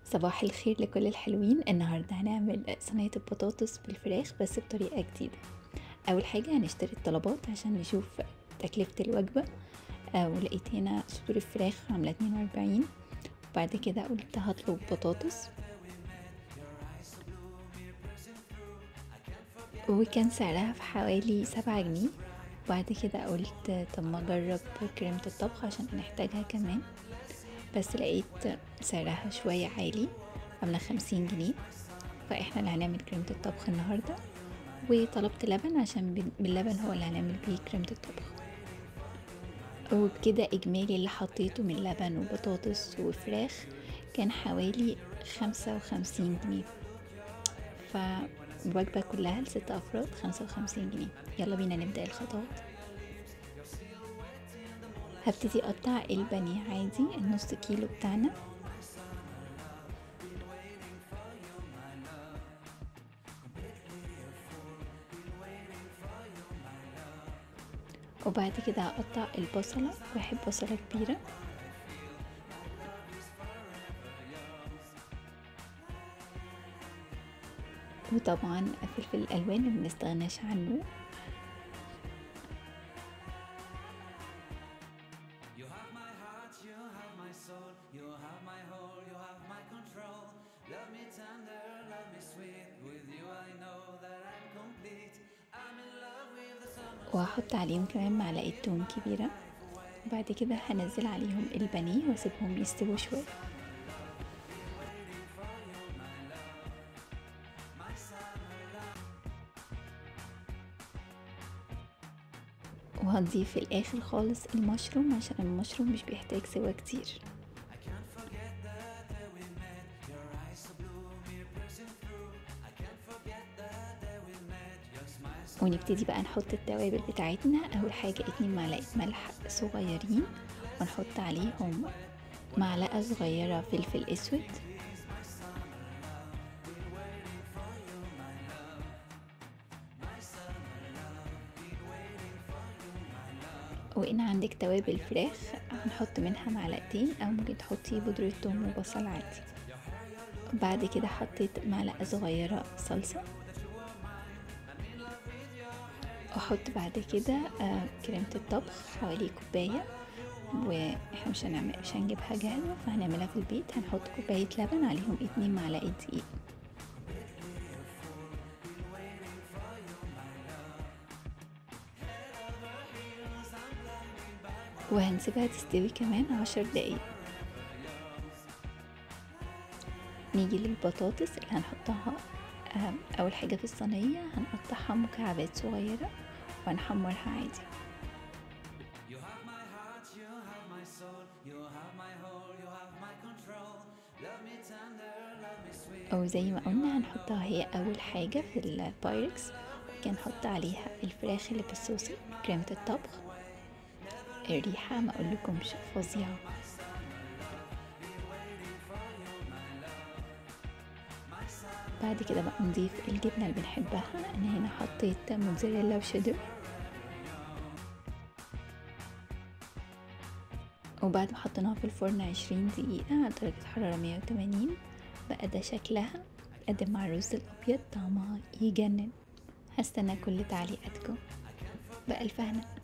صباح الخير لكل الحلوين النهاردة هنعمل صينية البطاطس بالفراخ بس بطريقة جديدة أول حاجة هنشتري الطلبات عشان نشوف تكلفة الوجبة آه ولقيت هنا صدور الفراخ عاملة اتنين وأربعين وبعد كده قلت هطلب بطاطس وكان سعرها في حوالي سبعة جنيه وبعد كده قلت طب ما اجرب كريمة الطبخ عشان هنحتاجها كمان بس لقيت سعرها شوية عالي عاملة خمسين جنيه فاحنا اللي هنعمل كريمة الطبخ النهاردة وطلبت لبن عشان باللبن هو اللي هنعمل بيه كريمة الطبخ وبكده اجمالي اللي حطيته من لبن وبطاطس وفراخ كان حوالي خمسة وخمسين جنيه فالوجبة كلها لست أفراد خمسة وخمسين جنيه يلا بينا نبدأ الخطوات هبتدي اقطع البانيه عادي النص كيلو بتاعنا وبعد كده هقطع البصلة بحب بصلة كبيرة وطبعا فلفل الالوان ما بنستغناش عنه وهحط عليهم كمان معلقة توم كبيرة وبعد كده هنزل عليهم البانيه واسيبهم يستووا شوية وهنضيف في الاخر خالص المشروم عشان المشروم مش بيحتاج سوا كتير ونبتدي بقى نحط التوابل بتاعتنا اول حاجة اتنين معلقة ملح صغيرين ونحط عليهم معلقة صغيرة فلفل اسود وإن عندك توابل فراخ هنحط منها معلقتين أو ممكن تحطي بودرة ثوم وبصل عادي بعد كده حطيت معلقة صغيرة صلصة واحط بعد كده كريمة الطبخ حوالي كوباية واحنا مش هنعمل مش هنجيبها جاهزة فهنعملها في البيت هنحط كوباية لبن عليهم اتنين معلقة دقيق وهنسيبها تستوي كمان عشر دقايق نيجي للبطاطس اللي هنحطها اول حاجة في الصينية هنقطعها مكعبات صغيرة وهنحمرها عادي او زي ما قلنا هنحطها هي اول حاجة في البايركس كان نحط عليها الفراخ اللي بالصوص كريمة الطبخ الريحة ما اقولكمش فظيعة بعد كده بقى نضيف الجبنة اللي بنحبها انا هنا حطيت موتزاريلا وشيدر وبعد ما حطيناها في الفرن عشرين دقيقة على درجة حرارة مية وتمانين بقى ده شكلها قدم مع الرز الأبيض طعمها يجنن هستنى كل تعليقاتكم بألف هنا